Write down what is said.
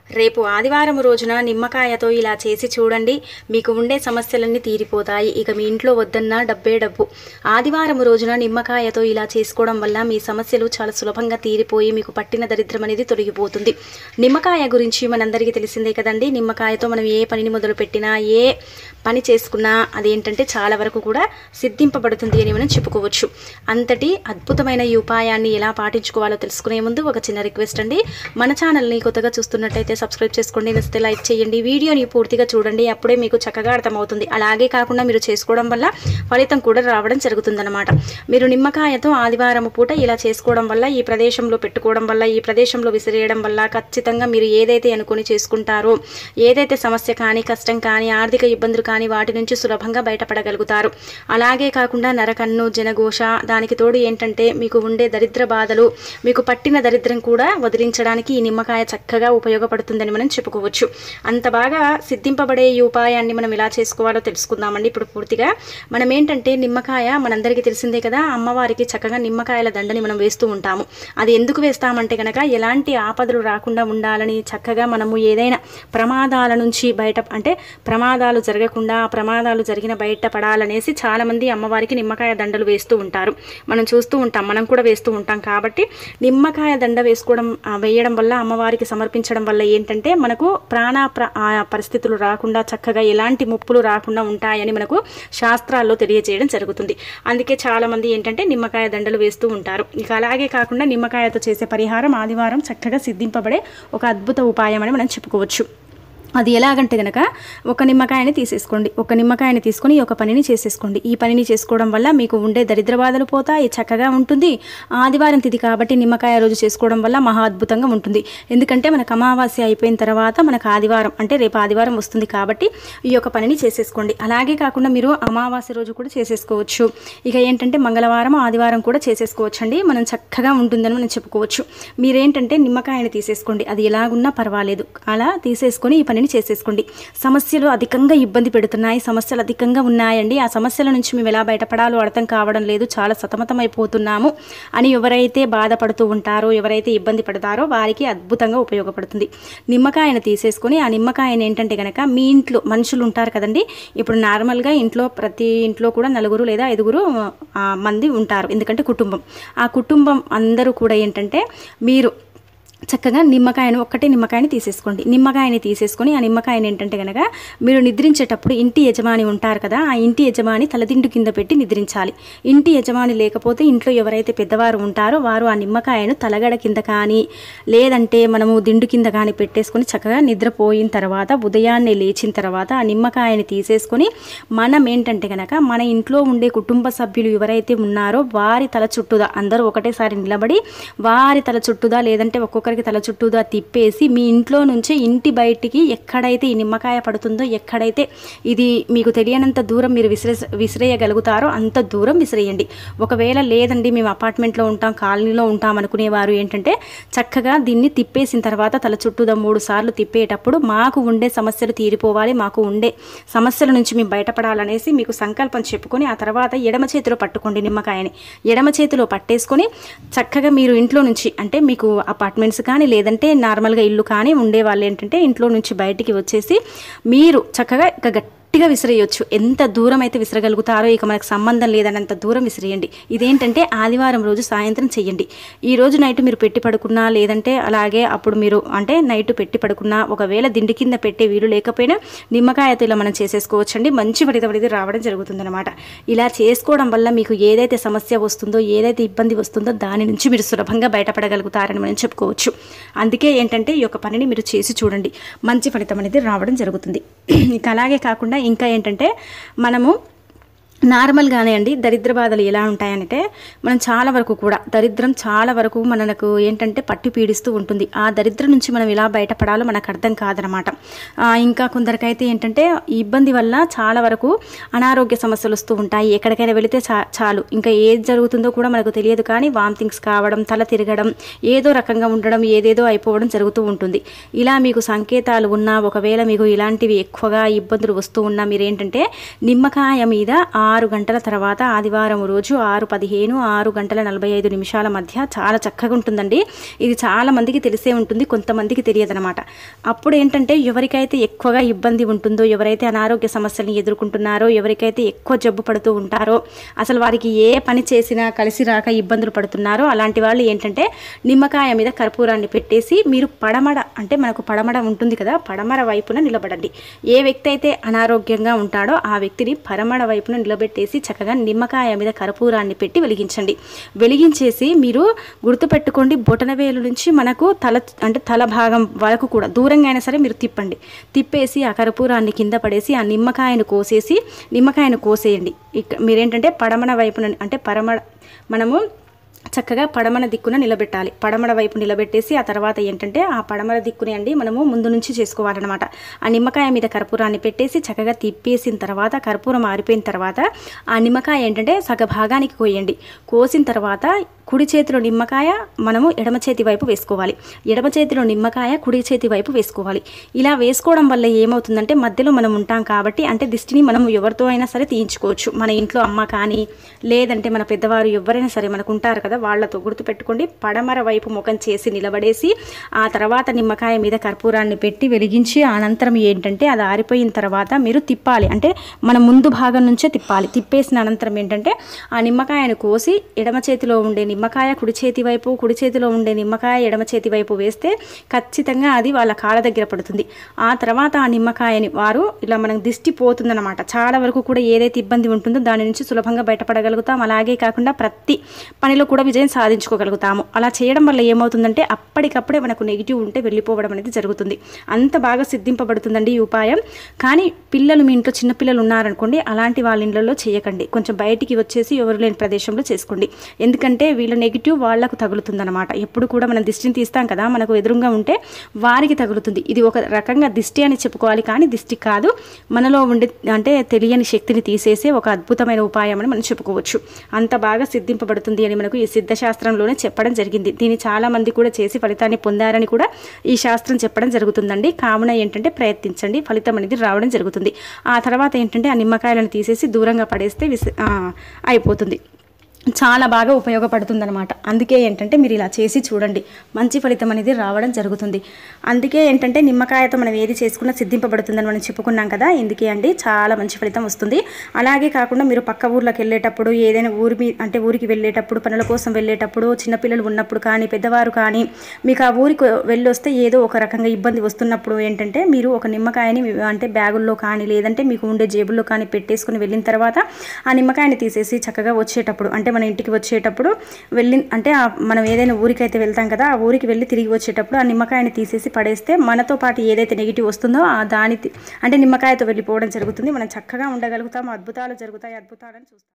రేపు ఆదివారం రోజున నిమ్మకాయతో ఇలా చేసి చూడండి మీకు ఉండే సమస్యలన్నీ తీరిపోతాయి ఇక మీ ఇంట్లో వద్దన్నా డబ్బే డబ్బు ఆదివారం రోజున నిమ్మకాయతో ఇలా చేసుకోవడం వల్ల మీ సమస్యలు చాలా సులభంగా తీరిపోయి మీకు పట్టిన దరిద్రం అనేది తొలగిపోతుంది నిమ్మకాయ గురించి మనందరికీ తెలిసిందే కదండి నిమ్మకాయతో మనం ఏ పనిని మొదలు పెట్టినా ఏ పని చేసుకున్నా అదేంటంటే చాలా వరకు కూడా సిద్ధింపబడుతుంది అని మనం చెప్పుకోవచ్చు అంతటి అద్భుతమైన ఈ ఉపాయాన్ని ఎలా పాటించుకోవాలో తెలుసుకునే ముందు ఒక చిన్న రిక్వెస్ట్ అండి మన ఛానల్ని కొత్తగా చూస్తున్నట్టయితే సబ్స్క్రైబ్ చేసుకోండి నచ్చితే లైక్ చేయండి వీడియోని పూర్తిగా చూడండి అప్పుడే మీకు చక్కగా అర్థమవుతుంది అలాగే కాకుండా మీరు చేసుకోవడం వల్ల ఫలితం కూడా రావడం జరుగుతుందన్నమాట మీరు నిమ్మకాయతో ఆదివారం పూట ఇలా చేసుకోవడం వల్ల ఈ ప్రదేశంలో పెట్టుకోవడం వల్ల ఈ ప్రదేశంలో విసిరేయడం వల్ల ఖచ్చితంగా మీరు ఏదైతే అనుకుని చేసుకుంటారో ఏదైతే సమస్య కానీ కష్టం కానీ ఆర్థిక ఇబ్బందులు కానీ వాటి నుంచి సులభంగా బయటపడగలుగుతారు అలాగే కాకుండా నరకన్ను జనఘోష దానికి తోడు ఏంటంటే మీకు ఉండే దరిద్ర బాధలు మీకు పట్టిన దరిద్రం కూడా వదిలించడానికి ఈ నిమ్మకాయ చక్కగా ఉపయోగపడుతుందని మనం చెప్పుకోవచ్చు అంత బాగా సిద్ధింపబడే ఈ ఉపాయాన్ని మనం ఎలా చేసుకోవాలో తెలుసుకుందామండి ఇప్పుడు పూర్తిగా మనం ఏంటంటే నిమ్మకాయ మనందరికీ తెలిసిందే కదా అమ్మవారికి చక్కగా నిమ్మకాయల దండని మనం వేస్తూ ఉంటాము అది ఎందుకు వేస్తామంటే కనుక ఎలాంటి ఆపదలు రాకుండా ఉండాలని చక్కగా మనము ఏదైనా ప్రమాదాల నుంచి బయట అంటే ప్రమాదాలు జరగకుండా ఆ ప్రమాదాలు జరిగిన బయటపడాలనేసి చాలామంది అమ్మవారికి నిమ్మకాయ దండలు వేస్తూ ఉంటారు మనం చూస్తూ ఉంటాం మనం కూడా వేస్తూ ఉంటాం కాబట్టి నిమ్మకాయ దండ వేసుకోవడం ఆ, వేయడం వల్ల అమ్మవారికి సమర్పించడం వల్ల ఏంటంటే మనకు ప్రాణ ప్ర- ఆ పరిస్థితులు రాకుండా చక్కగా ఎలాంటి ముప్పులు రాకుండా ఉంటాయని మనకు శాస్త్రాల్లో తెలియజేయడం జరుగుతుంది అందుకే చాలామంది ఏంటంటే నిమ్మకాయ దండలు వేస్తూ ఉంటారు ఇక అలాగే కాకుండా నిమ్మకాయతో చేసే పరిహారం ఆదివారం చక్కగా సిద్ధింపబడే ఒక అద్భుత ఉపాయం అని మనం చెప్పుకోవచ్చు అది ఎలాగంటే గనక ఒక నిమ్మకాయని తీసేసుకోండి ఒక నిమ్మకాయని తీసుకొని ఈ ఒక పనిని చేసేసుకోండి ఈ పనిని చేసుకోవడం వల్ల మీకు ఉండే దరిద్ర బాధలు పోతాయి చక్కగా ఉంటుంది ఆదివారం తిథి కాబట్టి నిమ్మకాయ రోజు చేసుకోవడం వల్ల మహా అద్భుతంగా ఉంటుంది ఎందుకంటే మనకు అమావాస్య అయిపోయిన తర్వాత మనకు ఆదివారం అంటే రేపు ఆదివారం వస్తుంది కాబట్టి ఈ యొక్క పనిని చేసేసుకోండి అలాగే కాకుండా మీరు అమావాస్య రోజు కూడా చేసేసుకోవచ్చు ఇక ఏంటంటే మంగళవారం ఆదివారం కూడా చేసేసుకోవచ్చు అండి మనం చక్కగా ఉంటుందని మనం చెప్పుకోవచ్చు మీరేంటంటే నిమ్మకాయని తీసేసుకోండి అది ఎలాగున్నా పర్వాలేదు అలా తీసేసుకొని ఈ పనిని చేసేసుకోండి సమస్యలు అధికంగా ఇబ్బంది పెడుతున్నాయి సమస్యలు అధికంగా ఉన్నాయండి ఆ సమస్యల నుంచి మేము ఎలా బయటపడాలో అర్థం కావడం లేదు చాలా సతమతమైపోతున్నాము అని ఎవరైతే బాధపడుతూ ఉంటారో ఎవరైతే ఇబ్బంది పడతారో వారికి అద్భుతంగా ఉపయోగపడుతుంది నిమ్మకాయను తీసేసుకొని ఆ నిమ్మకాయను ఏంటంటే కనుక మీ ఇంట్లో మనుషులు ఉంటారు కదండి ఇప్పుడు నార్మల్గా ఇంట్లో ప్రతి ఇంట్లో కూడా నలుగురు లేదా ఐదుగురు ఆ, మంది ఉంటారు ఎందుకంటే కుటుంబం ఆ కుటుంబం అందరూ కూడా ఏంటంటే మీరు చక్కగా నిమ్మకాయను ఒక్కటే నిమ్మకాయని తీసేసుకోండి నిమ్మకాయని తీసేసుకొని ఆ నిమ్మకాయని ఏంటంటే కనుక మీరు నిద్రించేటప్పుడు ఇంటి యజమాని ఉంటారు కదా ఆ ఇంటి యజమాని తలదిండు కింద పెట్టి నిద్రించాలి ఇంటి యజమాని లేకపోతే ఇంట్లో ఎవరైతే పెద్దవారు ఉంటారో వారు ఆ నిమ్మకాయను తలగడ కింద కానీ లేదంటే మనము దిండు కింద కానీ పెట్టేసుకొని చక్కగా నిద్రపోయిన తర్వాత ఉదయాన్నే లేచిన తర్వాత ఆ నిమ్మకాయని తీసేసుకొని మనం ఏంటంటే కనుక మన ఇంట్లో ఉండే కుటుంబ సభ్యులు ఎవరైతే ఉన్నారో వారి తల చుట్టూదా అందరూ ఒకటేసారి నిలబడి వారి తల చుట్టూదా లేదంటే ఒక్కొక్కరికి తల చుట్టూదా తిప్పేసి మీ ఇంట్లో నుంచి ఇంటి బయటికి ఎక్కడైతే ఈ నిమ్మకాయ పడుతుందో ఎక్కడైతే ఇది మీకు తెలియనంత దూరం మీరు విసిరే విసిరేయగలుగుతారో అంత దూరం విసిరేయండి ఒకవేళ లేదండి మేము అపార్ట్మెంట్లో ఉంటాం కాలనీలో ఉంటాం అనుకునేవారు ఏంటంటే చక్కగా దీన్ని తిప్పేసిన తర్వాత తల చుట్టూదా మూడు సార్లు తిప్పేటప్పుడు మాకు ఉండే సమస్యలు తీరిపోవాలి మాకు ఉండే సమస్యల నుంచి మేము బయటపడాలనేసి మీకు సంకల్పం చెప్పుకొని ఆ తర్వాత ఎడమ చేతిలో పట్టుకోండి నిమ్మకాయని ఎడమ చేతిలో పట్టేసుకొని చక్కగా మీరు ఇంట్లో నుంచి అంటే మీకు అపార్ట్మెంట్స్ కానీ లేదంటే నార్మల్గా ఇల్లు కానీ ఉండే వాళ్ళు ఏంటంటే ఇంట్లో నుంచి బయటికి వచ్చేసి మీరు చక్కగా ఇక గట్టిగా విసిరేయొచ్చు ఎంత దూరం అయితే విసరగలుగుతారో ఇక మనకు సంబంధం లేదన్నంత దూరం విసిరేయండి ఇదేంటంటే ఆదివారం రోజు సాయంత్రం చెయ్యండి ఈ రోజు నైట్ మీరు పెట్టి పడుకున్నా లేదంటే అలాగే అప్పుడు మీరు అంటే నైట్ పెట్టి పడుకున్నా ఒకవేళ దిండి కింద పెట్టే వీలు లేకపోయినా నిమ్మకాయతో ఇలా మనం చేసేసుకోవచ్చండి మంచి ఫలిత ఫలితం రావడం జరుగుతుందన్నమాట ఇలా చేసుకోవడం వల్ల మీకు ఏదైతే సమస్య వస్తుందో ఏదైతే ఇబ్బంది వస్తుందో దాని నుంచి మీరు సులభంగా బయటపడగలుగుతారని మనం చెప్పుకోవచ్చు అందుకే ఏంటంటే ఈ యొక్క పనిని మీరు చేసి చూడండి మంచి ఫలితం అనేది రావడం జరుగుతుంది ఇక అలాగే కాకుండా ఇంకా ఏంటంటే మనము నార్మల్గానే అండి దరిద్ర బాధలు ఎలా ఉంటాయంటే మనం చాలా వరకు కూడా దరిద్రం చాలా వరకు మనకు ఏంటంటే పట్టి పీడిస్తూ ఉంటుంది ఆ దరిద్రం నుంచి మనం ఎలా బయటపడాలో మనకు అర్థం కాదనమాట ఆ, ఇంకా కొందరికైతే ఏంటంటే ఈ ఇబ్బంది వల్ల చాలా వరకు అనారోగ్య సమస్యలు వస్తూ ఉంటాయి ఎక్కడికైనా వెళితే చా చాలు ఇంకా ఏది జరుగుతుందో కూడా మనకు తెలియదు కానీ వామిటింగ్స్ కావడం తల తిరగడం ఏదో రకంగా ఉండడం ఏదేదో అయిపోవడం జరుగుతూ ఉంటుంది ఇలా మీకు సంకేతాలు ఉన్నా ఒకవేళ మీకు ఇలాంటివి ఎక్కువగా ఇబ్బందులు వస్తూ ఉన్నా మీరు ఏంటంటే నిమ్మకాయ మీద ఆ ఆరు గంటల తర్వాత ఆదివారం రోజు ఆరు పదిహేను ఆరు గంటల నలభై ఐదు నిమిషాల మధ్య చాలా చక్కగా ఉంటుందండి ఇది చాలా మందికి తెలిసే ఉంటుంది కొంతమందికి తెలియదనమాట అప్పుడు ఏంటంటే ఎవరికైతే ఎక్కువగా ఇబ్బంది ఉంటుందో ఎవరైతే అనారోగ్య సమస్యలను ఎదుర్కొంటున్నారో ఎవరికైతే ఎక్కువ జబ్బు పడుతూ ఉంటారో అసలు వారికి ఏ పని చేసినా కలిసి రాక ఇబ్బందులు పడుతున్నారో అలాంటి వాళ్ళు ఏంటంటే నిమ్మకాయ మీద కర్పూరాన్ని పెట్టేసి మీరు పడమడ అంటే మనకు పడమడ ఉంటుంది కదా పడమర వైపున నిలబడండి ఏ వ్యక్తి అయితే అనారోగ్యంగా ఉంటాడో ఆ వ్యక్తిని పరమడ వైపున నిలబెట్టేసి చక్కగా నిమ్మకాయ మీద కర్పూరాన్ని పెట్టి వెలిగించండి వెలిగించేసి మీరు గుర్తుపెట్టుకోండి బొటనవేలు నుంచి మనకు తల అంటే తల భాగం వరకు కూడా దూరంగా అయినా సరే మీరు తిప్పండి తిప్పేసి ఆ కర్పూరాన్ని కింద పడేసి ఆ నిమ్మకాయను కోసేసి నిమ్మకాయను కోసేయండి ఇక మీరేంటంటే పడమన వైపున అంటే పరమడ మనము చక్కగా పడమన దిక్కున నిలబెట్టాలి పడమర వైపు నిలబెట్టేసి ఆ తర్వాత ఏంటంటే ఆ పడమర దిక్కుని అండి మనము ముందు నుంచి చేసుకోవాలన్నమాట ఆ నిమ్మకాయ మీద కర్పూరాన్ని పెట్టేసి చక్కగా తిప్పేసిన తర్వాత కర్పూరం ఆరిపోయిన తర్వాత ఆ నిమ్మకాయ ఏంటంటే సగ భాగానికి కోయండి కోసిన తర్వాత కుడి చేతిలో నిమ్మకాయ మనము ఎడమ చేతి వైపు వేసుకోవాలి ఎడమ చేతిలో నిమ్మకాయ కుడి చేతి వైపు వేసుకోవాలి ఇలా వేసుకోవడం వల్ల ఏమవుతుందంటే మధ్యలో మనం ఉంటాం కాబట్టి అంటే దిష్టిని మనం ఎవరితో అయినా సరే తీయించుకోవచ్చు మన ఇంట్లో అమ్మ కానీ లేదంటే మన పెద్దవారు ఎవరైనా సరే మనకు ఉంటారు కదా వాళ్ళతో గుర్తుపెట్టుకోండి పడమర వైపు ముఖం చేసి నిలబడేసి ఆ తర్వాత నిమ్మకాయ మీద కర్పూరాన్ని పెట్టి వెలిగించి అనంతరం ఏంటంటే అది ఆరిపోయిన తర్వాత మీరు తిప్పాలి అంటే మన ముందు భాగం నుంచే తిప్పాలి తిప్పేసిన అనంతరం ఏంటంటే ఆ నిమ్మకాయను కోసి ఎడమ చేతిలో ఉండే నిమ్మకాయ కుడి చేతి వైపు కుడి చేతిలో ఉండే నిమ్మకాయ ఎడమ చేతి వైపు వేస్తే ఖచ్చితంగా అది వాళ్ళ కాళ్ళ దగ్గర పడుతుంది ఆ తర్వాత ఆ నిమ్మకాయని వారు ఇలా మనకు దిష్టి పోతుందన్నమాట చాలా వరకు కూడా ఏదైతే ఇబ్బంది ఉంటుందో దాని నుంచి సులభంగా బయటపడగలుగుతాం అలాగే కాకుండా ప్రతి పనిలో కూడా విజయం సాధించుకోగలుగుతాము అలా చేయడం వల్ల ఏమవుతుందంటే అప్పటికప్పుడే మనకు నెగిటివ్ ఉంటే వెళ్ళిపోవడం అనేది జరుగుతుంది అంత బాగా సిద్ధింపబడుతుందండి ఈ ఉపాయం కానీ పిల్లలు మీ ఇంట్లో చిన్నపిల్లలు ఉన్నారనుకోండి అలాంటి వాళ్ళ ఇళ్ళల్లో చేయకండి కొంచెం బయటికి వచ్చేసి ఎవరు లేని ప్రదేశంలో చేసుకోండి ఎందుకంటే వీళ్ళ నెగిటివ్ వాళ్ళకు తగులుతుందన్నమాట ఎప్పుడు కూడా మనం దిష్టిని తీస్తాం కదా మనకు ఎదురుగా ఉంటే వారికి తగులుతుంది ఇది ఒక రకంగా దిష్టి అని చెప్పుకోవాలి కానీ దిష్టి కాదు మనలో ఉండే అంటే తెలియని శక్తిని తీసేసే ఒక అద్భుతమైన ఉపాయం అని మనం చెప్పుకోవచ్చు అంత బాగా సిద్ధింపబడుతుంది అని మనకు ఈ సిద్ధశాస్త్రంలోనే చెప్పడం జరిగింది దీన్ని చాలా మంది కూడా చేసి ఫలితాన్ని పొందారని కూడా ఈ శాస్త్రం చెప్పడం జరుగుతుందండి కావున ఏంటంటే ప్రయత్నించండి ఫలితం అనేది రావడం జరుగుతుంది ఆ తర్వాత ఏంటంటే ఆ నిమ్మకాయలను తీసేసి దూరంగా పడేస్తే విసి ఆ, అయిపోతుంది చాలా బాగా ఉపయోగపడుతుందన్నమాట అందుకే ఏంటంటే మీరు ఇలా చేసి చూడండి మంచి ఫలితం అనేది రావడం జరుగుతుంది అందుకే ఏంటంటే నిమ్మకాయతో మనం ఏది చేసుకున్నా సిద్ధింపబడుతుందని మనం చెప్పుకున్నాం కదా ఇందుకే అండి చాలా మంచి ఫలితం వస్తుంది అలాగే కాకుండా మీరు పక్క ఊర్లోకి వెళ్ళేటప్పుడు ఏదైనా ఊరి మీ అంటే ఊరికి వెళ్ళేటప్పుడు పనుల కోసం వెళ్ళేటప్పుడు చిన్నపిల్లలు ఉన్నప్పుడు కానీ పెద్దవారు కానీ మీకు ఆ ఊరికి వెళ్ళొస్తే ఏదో ఒక రకంగా ఇబ్బంది వస్తున్నప్పుడు ఏంటంటే మీరు ఒక నిమ్మకాయని మీ- అంటే బ్యాగుల్లో కానీ లేదంటే మీకు ఉండే జేబుల్లో కానీ పెట్టేసుకుని వెళ్ళిన తర్వాత ఆ నిమ్మకాయని తీసేసి చక్కగా వచ్చేటప్పుడు అంటే మన ఇంటికి వచ్చేటప్పుడు వెళ్ళి అంటే ఆ మనం ఏదైనా ఊరికైతే వెళ్తాం కదా ఆ ఊరికి వెళ్ళి తిరిగి వచ్చేటప్పుడు ఆ నిమ్మకాయని తీసేసి పడేస్తే మనతో పాటు ఏదైతే నెగిటివ్ వస్తుందో ఆ దాని తి- అంటే నిమ్మకాయతో వెళ్ళిపోవడం జరుగుతుంది మనం చక్కగా ఉండగలుగుతాం అద్భుతాలు జరుగుతాయి అద్భుతాలను చూస్తాం